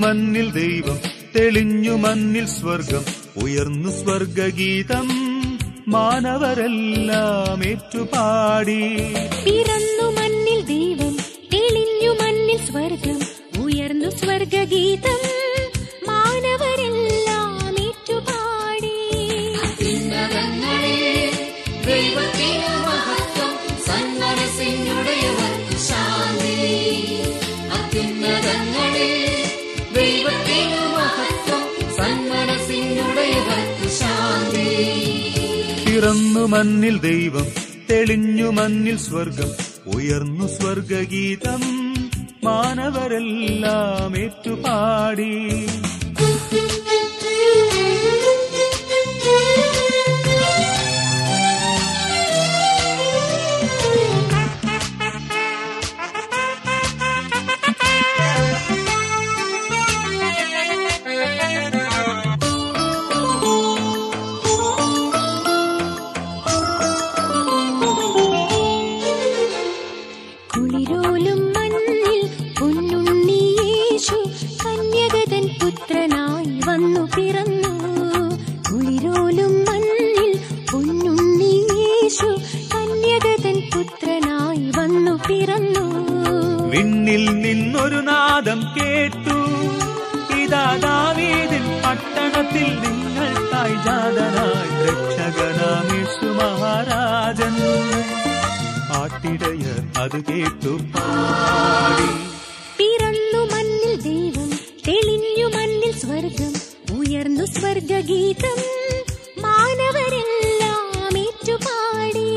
മന്നിൽ ദൈവം തെളിഞ്ഞു മന്നിൽ സ്വർഗം ഉയർന്നു സ്വർഗഗീതം മാനവരെല്ലാം ഏറ്റുപാടി പിറന്നു മണ്ണിൽ ദൈവം തെളിഞ്ഞു മണ്ണിൽ സ്വർഗം ഉയർന്നു സ്വർഗഗീതം മാനവരെല്ലാം ഏറ്റുപാടി ദൈവത്തിന് മഹത്വം സന്മനസ്സിനുടയവർക്ക് ശാന്തി അത്യുന്നതങ്ങളിൽ ദൈവത്തിന് മഹത്വം സന്മനസ്സിനുടയവർക്ക് ശാന്തി പിറന്നു മന്നിൽ ദൈവം തെളിഞ്ഞു മന്നിൽ സ്വർഗം ഉയർന്നു സ്വർഗഗീതം മാനവരെല്ലാം ഏറ്റുപാടി കുളിരോലും മണ്ണിൽ പൊന്നുണ്ണിയേശു കന്യകതൻ പുത്രനായി വന്നു പിറന്നു കുളിരോലും മണ്ണിൽ പൊന്നുണ്ണിയേശു കന്യകതൻ പുത്രനായി വന്നു പിറന്നു വിണ്ണിൽ നിന്നൊരു നാദം കേട്ടു ഇതാ ദാവീദിൻ പട്ടണത്തിൽ നിങ്ങൾക്കായി ജാതനായി രക്ഷകനാമേശു മഹാരാജൻ ആട്ടിടയർ അത് കേട്ടു പാടി പിറന്നു മണ്ണിൽ ദൈവം തെളിഞ്ഞു മണ്ണിൽ സ്വർഗം ഉയർന്നു സ്വർഗഗീതം മാനവരെല്ലാം ഏറ്റുപാടി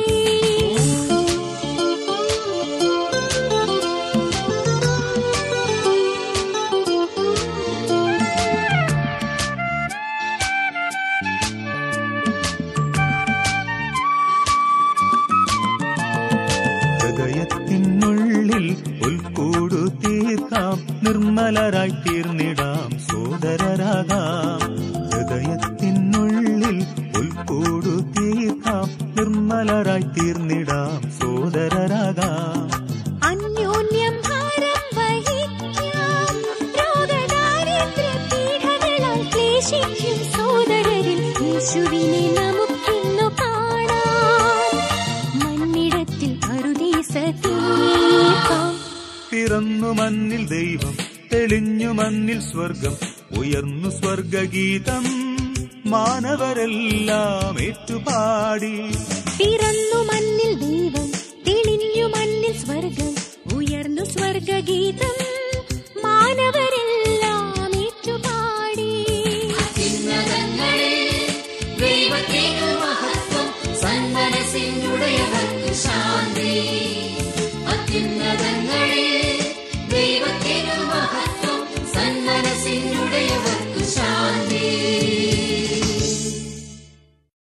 ഹൃദയത്തിനുള്ളിൽ ഉൾക്കൂടു തീർക്കാം നിർമ്മലരായി തീർന്നിടാം സോദരരാകാം ഹൃദയത്തിനുള്ളിൽ ഉൾക്കൂടു തീർക്കാം നിർമ്മലരായി തീർന്നിടാം സോദരരാകാം അന്യോന്യം ഭാരം വഹിക്കാം രോഗദാരിദ്ര്യ പീഡകളാൽ ക്ലേശിക്കും സോദരരിൽ യേശുവിനെ നമുക്കിന്നു കാണാം മണ്ണിടത്തിൽ അറുദീസ തീർക്കാം പിറന്നു മന്നിൽ ദൈവം തെളിഞ്ഞു മന്നിൽ സ്വർഗം ഉയർന്നു സ്വർഗഗീതം മാനവരെല്ലാം ഏറ്റുപാടി പിറന്നു മണ്ണിൽ ദൈവം തെളിഞ്ഞു മണ്ണിൽ സ്വർഗം ഉയർന്നു സ്വർഗഗീതം